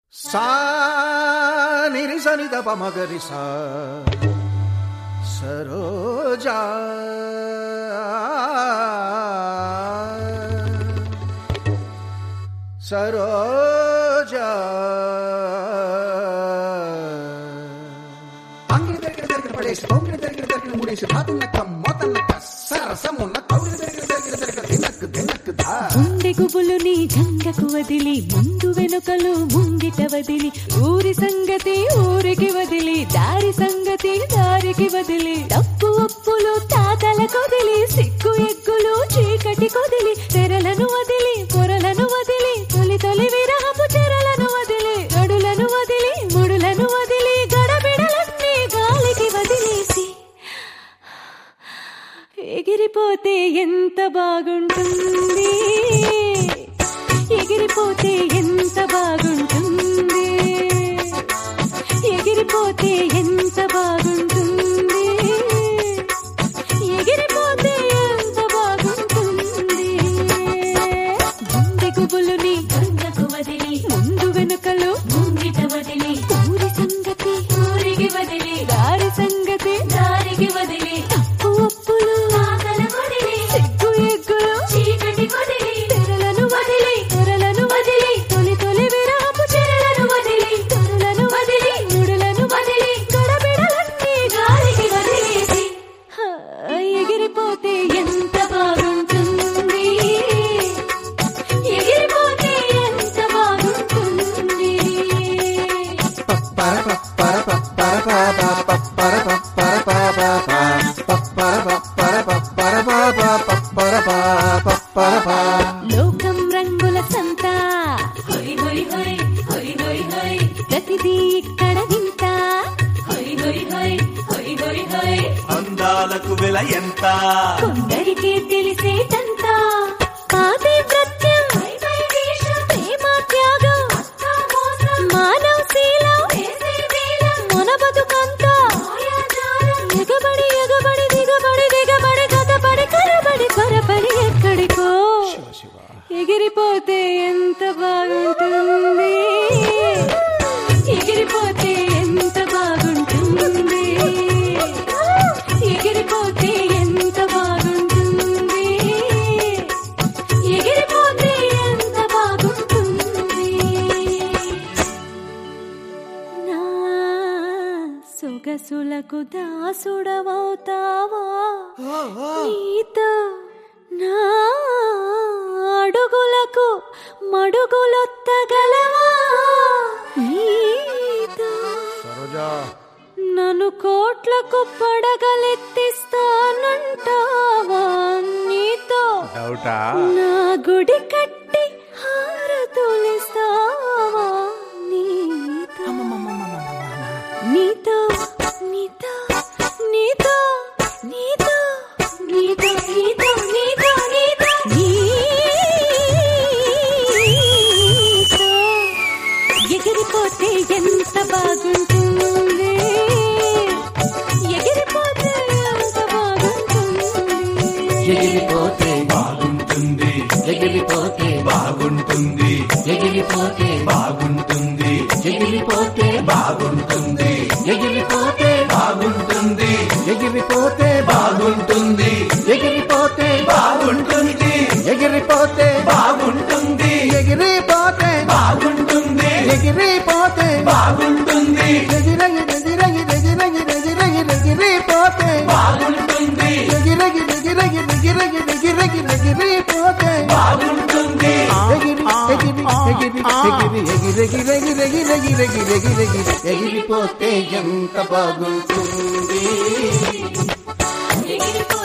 సా నిరి సని ద ప మగరి సా సరోజా సరోజా అంగిడి దగ్గర దగ్గర పడేసి పొంగిడి దగ్గర దగ్గర ముడేసి రాతున్నక్క మోతన్నక్క సరసమున్న కౌగిడి దగ్గర దగ్గర దగ్గర దినక్కు దినక్కు దా గుండె గుబులు నీ జంగకు వదిలి ముందు వెనుకలు ముంగిట వదిలి ఊరి సంగతి ఊరికి వదిలి దారి సంగతి దారికి వదిలి తప్పు ఒప్పులు తాతల కొదిలి సిగ్గు ఎగ్గులు చీకటి కొదిలి తెరలను వదిలి పొరలను వదిలి తొలి తొలి విరహపు చెరలను వదిలి గడులను వదిలి ముడులను వదిలి గడబిడలన్నీ గాలికి వదిలేసి ఎగిరిపోతే ఎంత బాగుంటుంది ఎగిరిపోతే ఎంత బాగుంటుంది ఎగిరిపోతే ఎంత బాగుంటుంది ఎగిరిపోతే ఎంత బాగుంటుంది గుండె గుబులుని గంగకు వదిలి ముందు వెనుకలు ముంగిట వదిలి ఊరి సంగతి ఊరికి వదిలి దారి సంగతి దారికి వదిలి తప్పు ఒప్పులు ఆకల వదిలి సిగ్గు ఎగ్గులు చీకటి వదిలి తెరలను వదిలి తెరలను వదిలి తొలి తొలి విరాపు చెరలను వదిలి తెరలను వదిలి ముడులను వదిలి గడబిడలన్నీ గాలికి వదిలేసి హా, ఎగిరిపోతే ఎంత బాగుంటుంది ఎగిరిపోతే ఎంత బాగుంటుంది పర పర పర పర పర పర పర పర పర పర పర పర లోకం రంగుల సంత హొయ్ హొయ్ హొయ్ హొయ్ హొయ్ హొయ్ ప్రతిదీ ఇక్కడ వింత హొయ్ హొయ్ హొయ్ హొయ్ హొయ్ హొయ్ అందాలకు వెల ఎంత కొందరికే తెలిసేటంత పాదే ప్రత్యం ప్రేమ త్యాగం మానవ శీలం మన బతుకంతా ఎగబడి ఎగబడి దిగబడి దిగబడి గతబడి కరబడి కొరబడి ఎక్కడికో ఎగిరిపోతే ఎంత బాగుంటుంది ఎగిరిపోతే ఎంత బాగుంటుంది ఎగిరిపోతే ఎంత బాగుంటుంది ఎగిరిపోతే ఎంత బాగుంటుంది నా సొగసులకు దాసుడవవుతావా నీతో నా అడుగులకు మడుగులొత్తగలవా నీతో సరోజా నన్ను కోట్లకు పడగలెత్తిస్తానంటావా నీతో డౌటా నా గుడి కట్టి హారతులిస్తావా నీతో నీతో నీతో నీతో నీతో నీతో నీతో నీతో నీతో నీతో ఎగిరిపోతే ఎంత బాగుంటుంది ఎగిరిపోతే ఎంత బాగుంటుంది ఎగిరిపోతే బాగుంటుంది ఎగిరిపోతే బాగుంటుంది ఎగిరిపోతే బాగుంటుంది ఎగిరిపోతే బాగుంటుంది ఎగిరిపోతే బాగుంటుంది ఎగిరిపోతే బాగుంటుంది ఎగిరిపోతే బాగుంటుంది ఎగిరిపోతే బాగుంటుంది ఎగిరిపోతే బాగుంటుంది ఎగిరిపోతే బాగుంటుంది ఎగిరగి ఎగిరగి ఎగిరగి ఎగిరగి ఎగిరిపోతే బాగుంటుంది ఎగిరగి ఎగిరగి ఎగిరగి ఎగిరగి ఎగిరిపోతే బాగుంటుంది ఎగిరి ఎగిరి ఎగిరి ఎగిరి ఎగిరి ఎగిరి ఎగిరి ఎగిరి ఎగిరి ఎగిరి ఎగిరిపోతే ఎంత బాగుంటుంది ఎగిరిపోతే